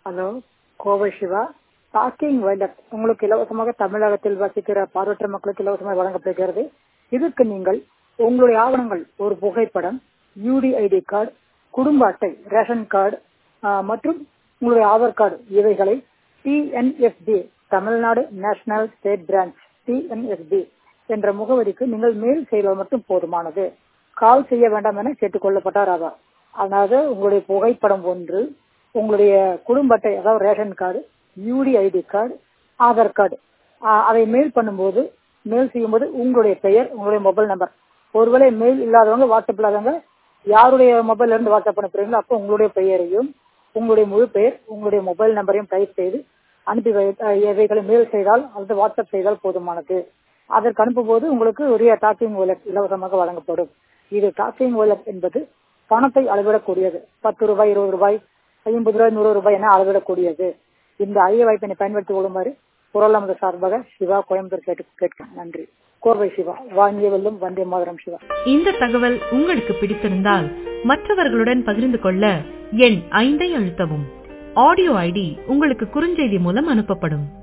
hello Kovai Siva talking violet உங்களுக்கு இலவசமாக தமிழகத்தில் வசிக்கிற பார்வையற்ற மக்களுக்கு இலவசமாக வழங்கப்படுகிறது இதற்கு நீங்கள் உங்களுடைய ஆவணங்கள் ஒரு புகைப்படம் யூடிஐடி கார்டு குடும்ப அட்டை ரேஷன் கார்டு மற்றும் உங்களுடைய ஆதார் கார்டு இவைகளை TNSD Tamil Nadu national state branch TNSD என்ற முகவரிக்கு நீங்கள் மெயில் செய்தால் மட்டும் போதுமானது கால் செய்ய வேண்டாம் என கேட்டுக்கொள்ளப்பட்டார் அவர் அதாவது உங்களுடைய புகைப்படம் ஒன்று உங்களுடைய குடும்ப அட்டை அதாவது ration card UDID card Aadhaar card அதை மெயில் பண்ணும்போது மெயில் செய்யும்போது உங்களுடைய பெயர் உங்களுடைய மொபைல் நம்பர் ஒருவேளை மெயில் இல்லாதவங்க வாட்ஸ்அப் இல்லாதவங்க யாருடைய மொபைல்ல இருந்து வாட்ஸ்அப் அனுப்புறீங்களோ அப்போ உங்களுடைய பெயரையும் உங்களுடைய முழு பெயர் உங்களுடைய மொபைல் நம்பரையும் டைப் செய்து அனுப்பி இவைகளை மெயில் செய்தால் அல்லது வாட்ஸ்அப் செய்தால் போதுமானது அதற்கு அனுப்பும்போது உங்களுக்கு உரிய டாக்கிங் வாலெட் இலவசமாக வழங்கப்படும் இது டாக்கிங் வாலெட் என்பது பணத்தை அளவிடக்கூடியது பத்து ரூபாய் இருபது ரூபாய் ஐம்பது ரூபாய் நூறு ரூபாய் என அளவிடக்கூடியது இந்த அரிய வாய்ப்பினை பயன்படுத்திக் கொள்ளுமாறு குரல் அமது சார்பாக சிவா கோயம்புத்தூர் கேட்டு கேட்க நன்றி கோர்வை சிவா வாங்கிய வெல்லும் வந்தே மாதரம் சிவா இந்த தகவல் உங்களுக்கு பிடித்திருந்தால் மற்றவர்களுடன் பகிர்ந்து கொள்ள எண் ஐந்தை அழுத்தவும் ஆடியோ ஐடி உங்களுக்கு குறுஞ்செய்தி மூலம் அனுப்பப்படும்